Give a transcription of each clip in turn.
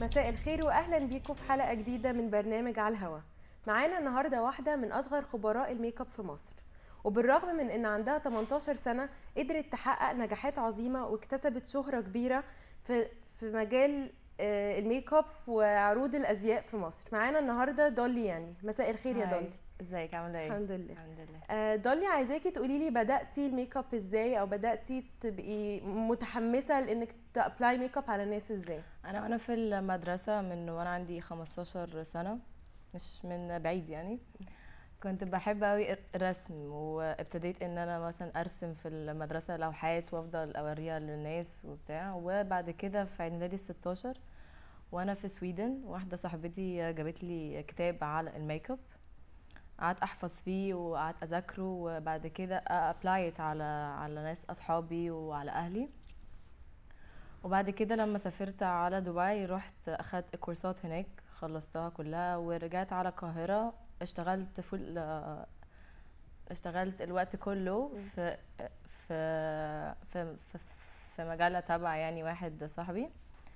مساء الخير واهلا بيكم في حلقه جديده من برنامج على الهوا معانا النهارده واحده من اصغر خبراء الميك اب في مصر وبالرغم من ان عندها 18 سنه قدرت تحقق نجاحات عظيمه واكتسبت شهره كبيره في في مجال آه، الميك اب وعروض الازياء في مصر معانا النهارده دولي يعني مساء الخير يا هاي. دولي ازيك عامله ايه الحمد لله الحمد لله آه، دولي عايزاكي تقولي لي بداتي الميك اب ازاي او بداتي تبقي متحمسه لانك تابلاي ميك اب على الناس ازاي انا وانا في المدرسه من وانا عندي 15 سنه مش من بعيد يعني كنت بحب قوي الرسم وابتديت ان انا مثلا ارسم في المدرسه لوحات وافضل اوريها للناس وبتاع وبعد كده في عيد ميلادي 16 وانا في سويدن واحده صاحبتي جابت لي كتاب على الميك اب قعدت احفظ فيه وقعدت اذاكره وبعد كده ابلايت على على ناس اصحابي وعلى اهلي وبعد كده لما سافرت على دبي رحت اخدت كورسات هناك خلصتها كلها ورجعت على القاهرة اشتغلت فول اشتغلت الوقت كله في في في في, في مجلة تبع يعني واحد صاحبي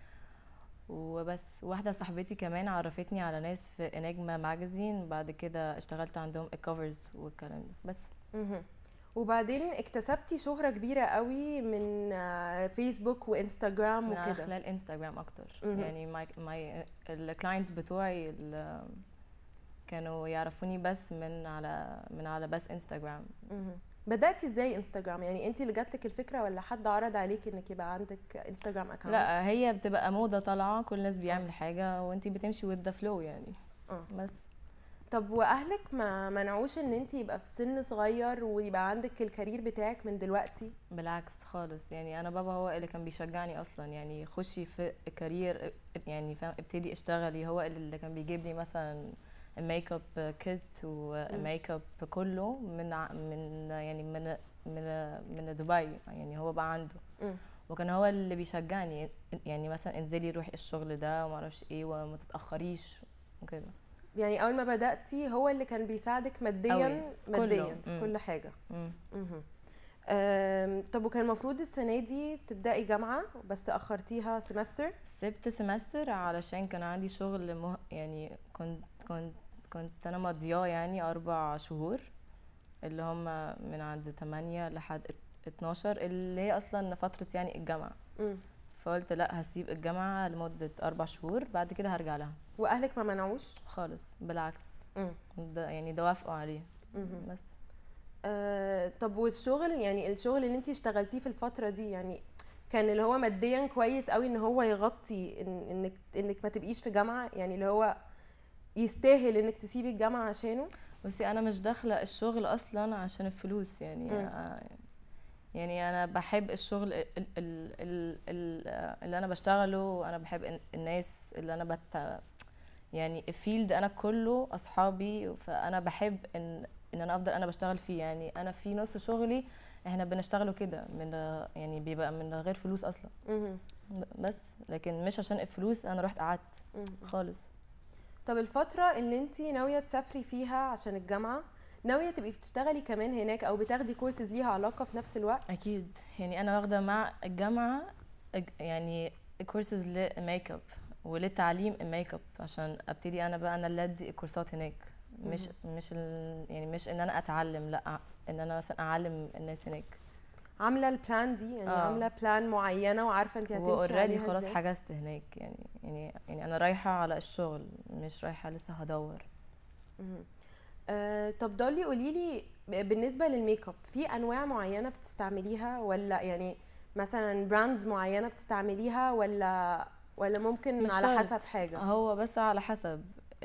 وبس واحدة صاحبتي كمان عرفتني على ناس في انجما ماجازين بعد كده اشتغلت عندهم الكفرز والكلام ده بس مهم. وبعدين اكتسبتي شهرة كبيرة قوي من آه، فيسبوك وانستغرام من على وكده خلال انستغرام اكتر مهم. يعني ماي ماي الكلاينتس بتوعي ال- كانوا يعرفوني بس من على من على بس انستغرام مهم. بدأتي ازاي انستغرام يعني انت اللي جاتلك الفكرة ولا حد عرض عليك انك يبقى عندك انستغرام اكونت لا هي بتبقى موضه طالعه كل الناس بيعمل حاجه وانت بتمشي with the flow يعني اه بس طب واهلك ما منعوش ان انت يبقى في سن صغير ويبقى عندك الكارير بتاعك من دلوقتي بالعكس خالص يعني انا بابا هو اللي كان بيشجعني اصلا يعني خشي في كارير يعني فاهم ابتدي اشتغلي هو اللي كان بيجيب لي مثلا الميك اب كيت والميك اب كله من ع- من يعني من من من دبي يعني هو بقى عنده مم. وكان هو اللي بيشجعني يعني مثلا انزلي روحي الشغل ده وما اعرفش ايه وما تتاخريش وكده يعني اول ما بدأتي هو اللي كان بيساعدك ماديا أوي. ماديا كله. مم. كل حاجة مم. مهم. أم، طب وكان المفروض السنة دي تبدأي جامعة بس أخرتيها سمستر سبت سمستر علشان كان عندي شغل مه... يعني كنت كنت كنت انا مضياه يعني اربع شهور اللي هم من عند 8 لحد 12 اللي هي اصلا فترة يعني الجامعة مم. فقلت لا هسيب الجامعة لمدة اربع شهور بعد كده هرجع لها وأهلك ما منعوش خالص بالعكس مم. ده يعني ده وافقوا عليه مهم. بس أه طب والشغل يعني الشغل اللي انت اشتغلتيه في الفترة دي يعني كان اللي هو ماديا كويس قوي ان هو يغطي إن انك انك ما تبقيش في جامعة يعني اللي هو يستاهل انك تسيبي الجامعة عشانه بصي انا مش داخله الشغل اصلا عشان الفلوس يعني مم. آه، يعني انا بحب الشغل ال- ال- ال- ال- ال- اللي انا بشتغله انا بحب ال- الناس اللي انا بت يعني الفيلد انا كله اصحابي فانا بحب ان ان انا افضل انا بشتغل فيه يعني انا في نص شغلي احنا بنشتغله كده من يعني بيبقى من غير فلوس اصلا مهم. بس لكن مش عشان الفلوس انا رحت قعدت مهم. خالص طب الفترة اللي انت ناوية تسافري فيها عشان الجامعة ناوية تبقي بتشتغلي كمان هناك او بتاخدي كورسز ليها علاقة في نفس الوقت اكيد يعني انا واخده مع الجامعه أج- يعني كورسز للميك اب ولتعليم الميك اب عشان ابتدي انا بقى انا اللي ادي الكورسات هناك مش مش ال- يعني مش ان انا اتعلم لا ان انا مثلا اعلم الناس هناك عاملة البلان دي يعني آه. عاملة بلان معينة وعارفة انت هتمشي واوريدي عليها خلاص ازاي. حجزت هناك يعني يعني يعني انا رايحه على الشغل مش رايحه لسه هدور مهم. آه طب دولي قولي لي بالنسبة للميك اب في انواع معينة بتستعمليها ولا يعني مثلا براندز معينة بتستعمليها ولا ولا ممكن مش على شرط. حسب حاجة هو بس على حسب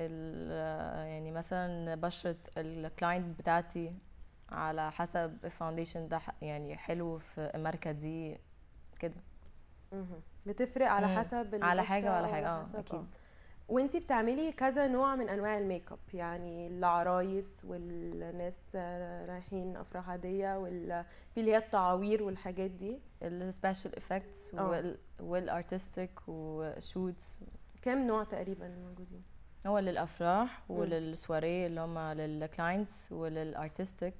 ال- يعني مثلا بشرة الكلاينت بتاعتي على حسب الفاونديشن ده ح- يعني حلو في الماركة دي كده مهم. بتفرق على مم. حسب على البشرة حاجة وعلى أو حاجة اه حسب- اكيد وانتي بتعملي كذا نوع من انواع الميك اب يعني العرايس والناس رايحين افراح عاديه وال في اللي هي التعاوير والحاجات دي السبيشال افكتس اه. والارتستيك وشوتس كام نوع تقريبا موجودين هو للافراح وللسواري اللي هم للكلاينتس وللارتستيك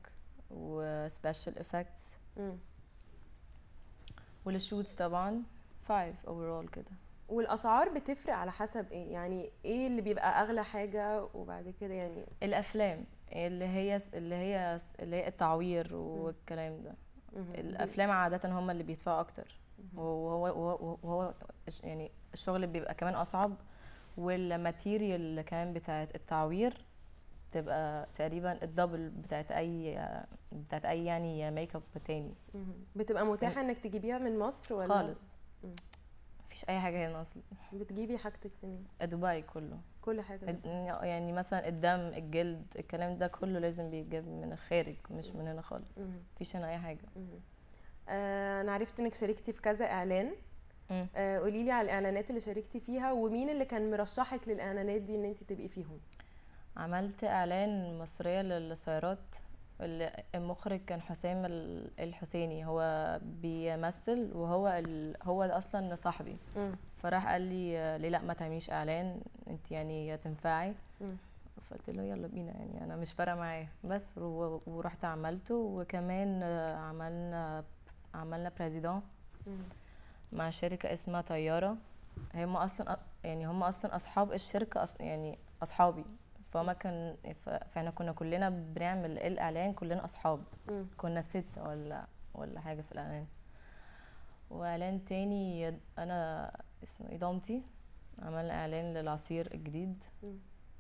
وسبيشال افكتس مم. وللشوتس طبعا فايف اوفرول كده والاسعار بتفرق على حسب ايه يعني ايه اللي بيبقى اغلى حاجه وبعد كده يعني الافلام اللي هي اللي هي اللي هي التعوير والكلام ده مهم. دي- الافلام عاده هم اللي بيدفعوا اكتر وهو وهو, وهو الش- يعني الشغل بيبقى كمان اصعب والماتيريال كمان بتاعت التعوير تبقى تقريبا الدبل بتاعت اي بتاعت اي يعني ميك اب تاني مهم. بتبقى متاحه انك تجيبيها من مصر ولا خالص مم. مفيش اي حاجه هنا اصلا بتجيبي حاجتك منين دبي كله كل حاجه الد- يعني مثلا الدم الجلد الكلام ده كله لازم بيتجاب من الخارج مش من هنا خالص مهم. مفيش هنا اي حاجه مهم. آه انا عرفت انك شاركتي في كذا اعلان مم. آه قولي لي على الاعلانات اللي شاركتي فيها ومين اللي كان مرشحك للاعلانات دي ان انت تبقي فيهم عملت اعلان مصريه للسيارات اللي المخرج كان حسام ال- الحسيني هو بيمثل وهو ال... هو اصلا صاحبي مم. فراح قال لي آه، ليه لا ما تعمليش اعلان انت يعني تنفعي مم. فقلت له يلا بينا يعني انا مش فارقه معايا بس و- ورحت عملته وكمان آه، عملنا عملنا بريزيدون مم. مع شركة اسمها طيارة هم أصلا يعني هم أصلا أصحاب الشركة أص... يعني أصحابي فما كان ف... فاحنا كنا كلنا بنعمل الإعلان كلنا أصحاب مم. كنا ستة ولا ولا حاجة في الإعلان وإعلان تاني أنا اسمه إيه ضمتي عملنا إعلان للعصير الجديد مم.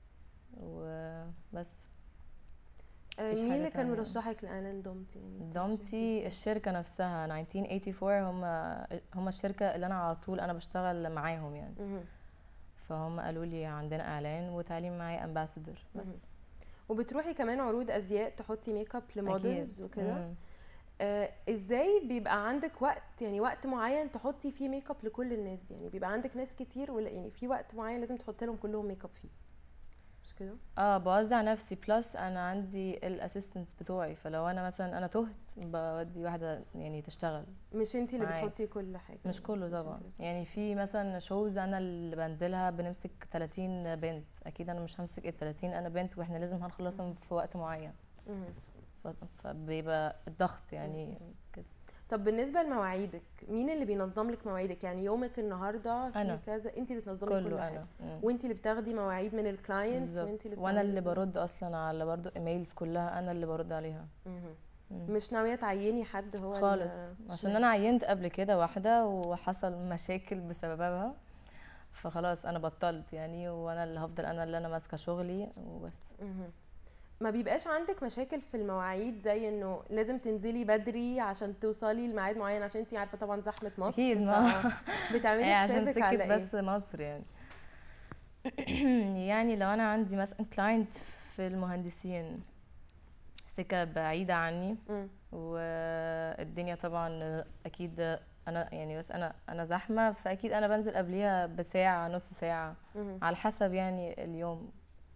وبس آه مفيش مين حاجة اللي كان تانية. مرشحك لاعلان دومتي يعني أنت دومتي شايفة الشركة نفسها 1984 هم هم الشركة اللي أنا على طول أنا بشتغل معاهم يعني إزاي؟ مهم. فهم قالوا لي عندنا اعلان وتعالي معايا امباسادور بس مهم. وبتروحي كمان عروض ازياء تحطي ميك اب لمودلز أكيد. وكده مم. آه ازاي بيبقى عندك وقت يعني وقت معين تحطي فيه ميك اب لكل الناس دي يعني بيبقى عندك ناس كتير ولا يعني في وقت معين لازم تحطي لهم كلهم ميك اب فيه مش كده اه بوزع نفسي بلس انا عندي الاسيستنتس بتوعي فلو انا مثلا انا تهت بودي واحده يعني تشتغل مش انتي اللي معايا. بتحطي كل حاجه مش كله انتي طبعا اللي بتحطي. يعني في مثلا شوز انا اللي بنزلها بنمسك 30 بنت اكيد انا مش همسك ال 30 انا بنت واحنا لازم هنخلصهم في وقت معين مهم. ف- فبيبقى الضغط يعني كده طب بالنسبه لمواعيدك مين اللي بينظم لك مواعيدك يعني يومك النهارده في أنا. كذا انتي اللي بتنظمي كل كله حاجه انا مم. وانتي اللي بتاخدي مواعيد من الكلاينتس بالظبط وانتي اللي وانا اللي بتعملي كل- برد اصلا على برضو ايميلز كلها انا اللي برد عليها مهم. مم. مش ناويه تعيني حد هو خالص اللي- عشان انا عينت قبل كده واحده وحصل مشاكل بسببها فخلاص انا بطلت يعني وانا اللي هفضل انا اللي انا ماسكه شغلي وبس مهم. ما بيبقاش عندك مشاكل في المواعيد زي انه لازم تنزلي بدري عشان توصلي لميعاد معين عشان انتي عارفه طبعا زحمه مصر أكيد، ما- ف- بتعملي هي عشان حسابك على سكت ايه بس مصر يعني يعني لو انا عندي مثلا كلاينت في المهندسين سكه بعيده عني مم. والدنيا طبعا اكيد انا يعني بس انا انا زحمه فاكيد انا بنزل قبليها بساعه نص ساعه مهم. على حسب يعني اليوم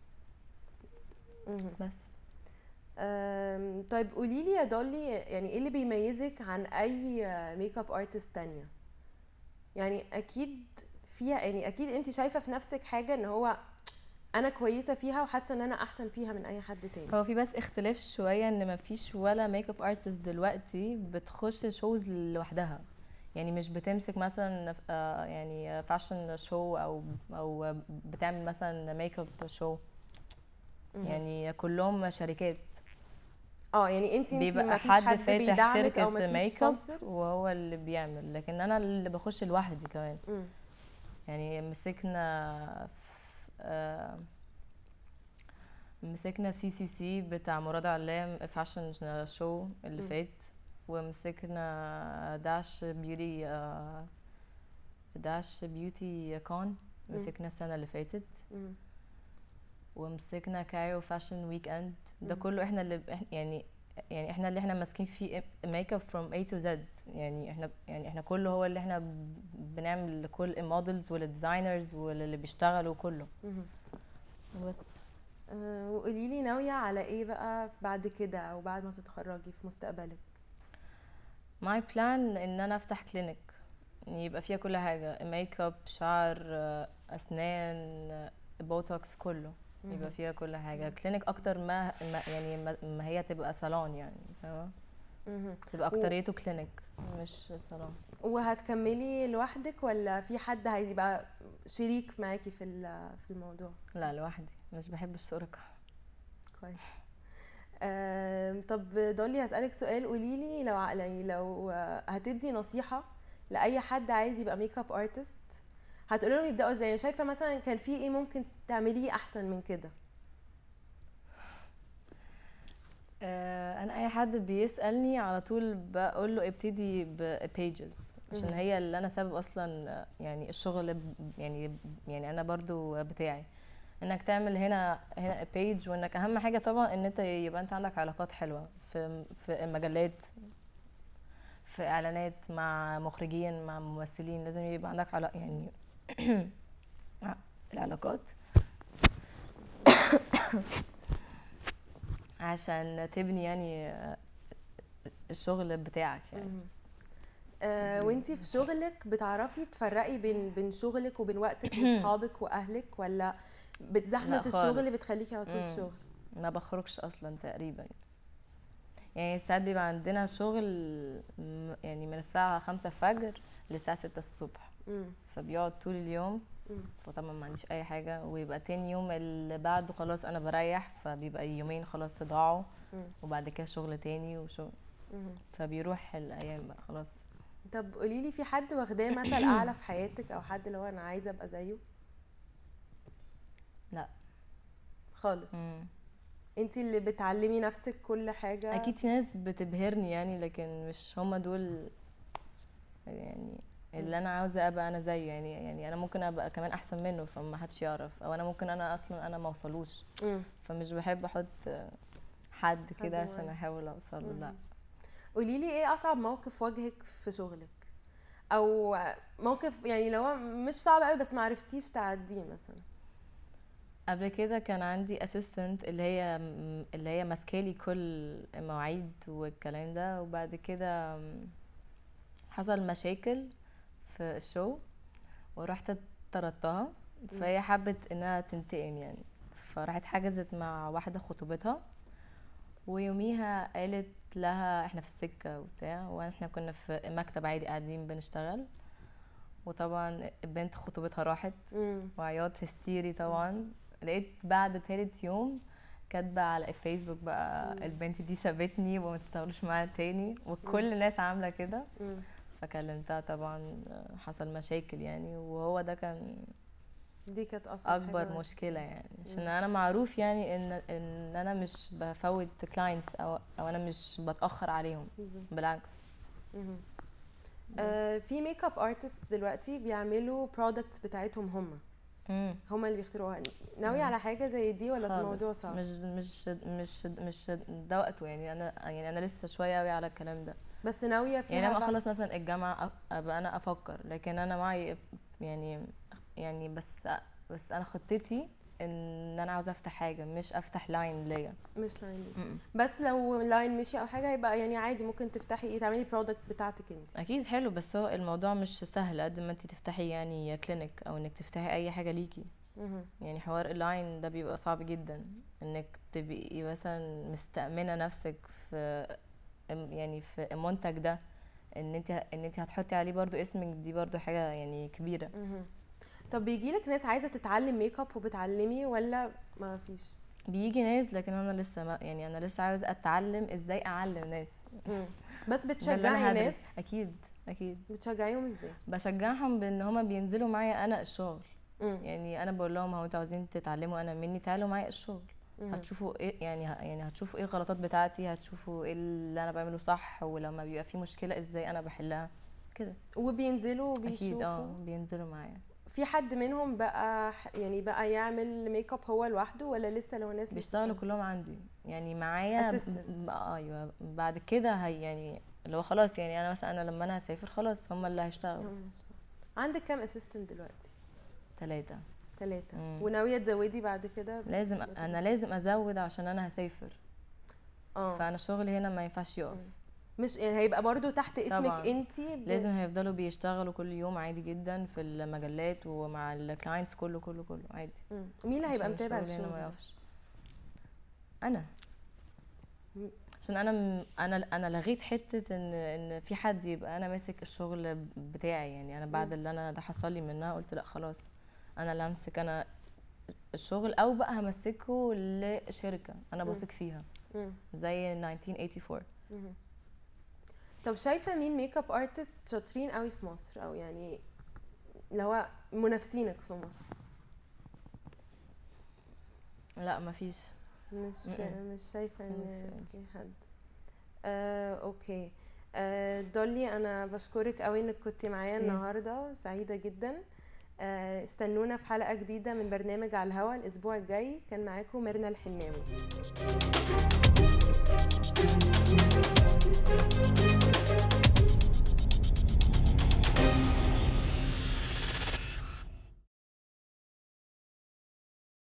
مهم. بس أم، طيب قولي لي يا دولي يعني ايه اللي بيميزك عن اي ميك اب ارتست تانية يعني اكيد فيها يعني اكيد انت شايفه في نفسك حاجه ان هو انا كويسه فيها وحاسه ان انا احسن فيها من اي حد تاني هو في بس اختلاف شويه ان مفيش ولا ميك اب ارتست دلوقتي بتخش شوز لوحدها يعني مش بتمسك مثلا آه، يعني فاشن شو او او بتعمل مثلا ميك اب شو مهم. يعني كلهم شركات اه يعني انت انت بيبقى مفيش حد حد فاتح بيدعمك أو شركه مفيش ميك اب sponsors؟ وهو اللي بيعمل لكن انا اللي بخش لوحدي كمان مم. يعني مسكنا ف- آه، مسكنا سي سي سي بتاع مراد علام فاشن شو اللي مم. فات ومسكنا داش بيوتي آه، داش بيوتي كون مم. مسكنا السنة اللي فاتت مم. ومسكنا كايرو فاشن ويك اند ده مم. كله احنا اللي إح- يعني يعني احنا اللي احنا ماسكين فيه ميك اب فروم اي تو زد يعني احنا يعني احنا كله هو اللي احنا ب- بنعمل لكل المودلز والديزاينرز واللي بيشتغلوا كله مهم. بس آه، وقولي لي ناويه على ايه بقى بعد كده او بعد ما تتخرجي في مستقبلك ماي بلان ان انا افتح كلينيك يبقى فيها كل حاجه ميك اب شعر آه، اسنان آه، بوتوكس كله مهم. يبقى فيها كل حاجه كلينيك اكتر ما ما- يعني ما ما هي تبقى صالون يعني فاهمه مهم. تبقى اكتريته كلينيك مش صالون وهتكملي لوحدك ولا في حد هيبقى شريك معاكي في ال- في الموضوع لا لوحدي مش بحب الشركة كويس آم، طب دولي هسألك سؤال قولي لي لو ع- يعني لو آه، هتدي نصيحة لأي حد عايز يبقى ميك اب ارتست هتقولي لهم يبدأوا ازاي يعني شايفة مثلا كان في ايه ممكن تعمليه أحسن من كده آه، انا اي حد بيسالني على طول بقول له ابتدي ببيجز عشان مهم. هي اللي انا سبب اصلا آه، يعني الشغل ب- يعني يعني انا برضو بتاعي انك تعمل هنا هنا بيج وانك اهم حاجه طبعا ان انت يبقى انت عندك علاقات حلوه في في مجلات في اعلانات مع مخرجين مع ممثلين لازم يبقى عندك علاقه يعني العلاقات عشان تبني يعني آه، الشغل بتاعك يعني مهم. آه وانتي في شغلك بتعرفي تفرقي بين بين شغلك وبين وقتك واصحابك واهلك ولا بتزحمة لا الشغل خالص. بتخليكي على طول مم. شغل ما بخرجش اصلا تقريبا يعني ساعات بيبقى عندنا شغل م- يعني من الساعة خمسة الفجر للساعة ستة الصبح مم. فبيقعد طول اليوم مم. فطبعا ما عنديش اي حاجة ويبقى تاني يوم اللي بعده خلاص انا بريح فبيبقى يومين خلاص ضاعوا مم. وبعد كده شغل تاني وشغل مم. فبيروح الايام بقى خلاص طب قولي لي في حد واخداه مثل اعلى في حياتك او حد اللي هو انا عايزه ابقى زيه لا خالص مم. انت اللي بتعلمي نفسك كل حاجه اكيد في ناس بتبهرني يعني لكن مش هما دول يعني اللي انا عاوزه ابقى انا زيه يعني يعني انا ممكن ابقى كمان احسن منه فما حدش يعرف او انا ممكن انا اصلا انا ما اوصلوش مم. فمش بحب احط حد كده عشان معين. احاول اوصله لا مم. قولي لي ايه اصعب موقف واجهك في شغلك او موقف يعني لو هو مش صعب قوي بس ما عرفتيش تعديه مثلا قبل كده كان عندي اسيستنت اللي هي اللي هي ماسكالي كل المواعيد والكلام ده وبعد كده م، حصل مشاكل في الشو ورحت طردتها فهي حبت انها تنتقم يعني فراحت حجزت مع واحدة خطوبتها ويوميها قالت لها احنا في السكة وبتاع واحنا كنا في مكتب عادي قاعدين بنشتغل وطبعا البنت خطوبتها راحت مم. وعياط هستيري طبعا لقيت بعد تالت يوم كاتبه على الفيسبوك بقى مم. البنت دي سابتني وما تشتغلش معاها تاني وكل الناس عامله كده مم. فكلمتها طبعا حصل مشاكل يعني وهو ده كان دي كانت اصعب اكبر حاجة. مشكله يعني عشان مم. انا معروف يعني ان ان انا مش بفوت كلاينتس او او انا مش بتاخر عليهم بالظبط. بالعكس مهم. آه في ميك اب ارتست دلوقتي بيعملوا برودكتس بتاعتهم هم مم. هم اللي بيختاروها ناوية مم. على حاجة زي دي ولا خالص. الموضوع صعب؟ مش مش مش مش ده وقته يعني انا يعني انا لسه شويه قوي على الكلام ده بس ناوية فيها يعني لما بقى- اخلص مثلا الجامعه أ- ابقى انا افكر لكن انا معي يعني يعني بس بس انا خطتي ان انا عاوزه افتح حاجه مش افتح لاين ليا مش لاين دي. م-م. بس لو لاين مشي او حاجة هيبقى يعني عادي ممكن تفتحي ايه تعملي برودكت بتاعتك انت اكيد حلو بس هو الموضوع مش سهل قد ما انت تفتحي يعني كلينيك او انك تفتحي اي حاجه ليكي مهم. يعني حوار اللاين ده بيبقى صعب جدا انك تبقي مثلا مستأمنه نفسك في يعني في المنتج ده ان انت ان انت هتحطي عليه برضو اسمك دي برضو حاجه يعني كبيره مهم. طب بيجيلك ناس عايزة تتعلم ميك اب وبتعلمي ولا ما فيش؟ بيجي ناس لكن انا لسه ما يعني انا لسه عاوز اتعلم ازاي اعلم ناس مم. بس ده اللي بتشجعي أنا هدرس. ناس اكيد اكيد بتشجعيهم ازاي؟ بشجعهم بان هما بينزلوا معايا انا الشغل مم. يعني انا بقول لهم هو انتوا عاوزين تتعلموا انا مني تعالوا معايا الشغل مم. هتشوفوا ايه يعني ه- يعني هتشوفوا ايه الغلطات بتاعتي هتشوفوا ايه اللي انا بعمله صح ولما بيبقى في مشكله ازاي انا بحلها كده وبينزلوا اكيد وبيشوفوا اه بينزلوا معايا في حد منهم بقى ح- يعني بقى يعمل ميك اب هو لوحده ولا لسه لو ناس بيشتغلوا كلهم عندي يعني معايا Assistant. ب- آه، ايوه بعد كده هي يعني اللي هو خلاص يعني انا مثلا انا لما انا هسافر خلاص هم اللي هيشتغلوا هم عندك كام اسيستنت دلوقتي؟ ثلاثة ثلاثة مم. وناوية تزودي بعد كده؟ لازم انا لازم ازود عشان انا هسافر اه فانا شغلي هنا ما ينفعش يقف مش يعني هيبقى برضو تحت اسمك طبعاً. انتي ب- لازم هيفضلوا بيشتغلوا كل يوم عادي جدا في المجلات ومع الكلاينتس كله كله كله عادي مم. ومين اللي هيبقى عشان متابع الشغل هنا الشغل؟ ما ده؟ يقفش انا عشان انا م... انا انا لغيت حته ان ان في حد يبقى انا ماسك الشغل بتاعي يعني انا بعد مم. اللي انا ده حصل لي منها قلت لا خلاص انا اللي همسك انا الشغل او بقى همسكه لشركه انا مم. بثق فيها مم. زي 1984 مهم. طب شايفه مين ميك اب ارتست شاطرين قوي في مصر او يعني اللي هو منافسينك في مصر لا مفيش مش م-م. مش شايفه ان خلاص. في حد آه، اوكي آه، دولي انا بشكرك قوي انك كنت معايا ميرسي. النهارده سعيده جدا آه، استنونا في حلقه جديده من برنامج على الهوا الاسبوع الجاي كان معاكم ميرنا الحناوي